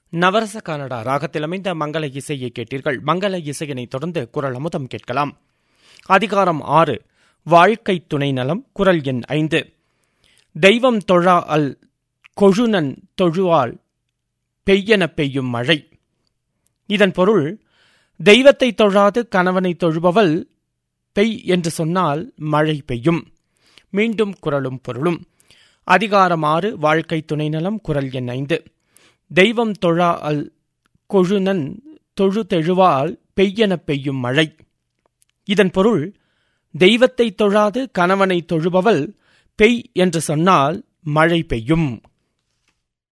நவரச கனடா ராகத்தில் அமைந்த மங்கள இசையை கேட்டீர்கள் மங்கள இசையினை தொடர்ந்து குரல் அமுதம் கேட்கலாம் அதிகாரம் ஆறு வாழ்க்கை துணை நலம் குரல் எண் ஐந்து தெய்வம் தொழா அல் கொழுநன் தொழுவால் பெய்யென பெய்யும் மழை இதன் பொருள் தெய்வத்தை தொழாது கணவனை தொழுபவள் பெய் என்று சொன்னால் மழை பெய்யும் மீண்டும் குரலும் பொருளும் அதிகாரம் ஆறு வாழ்க்கை துணை நலம் குரல் எண் ஐந்து தெய்வம் தொழா அல் கொழுநன் தொழு தெழுவால் பெய்யென பெய்யும் மழை இதன் பொருள் தெய்வத்தை தொழாது கணவனை தொழுபவள் பெய் என்று சொன்னால் மழை பெய்யும்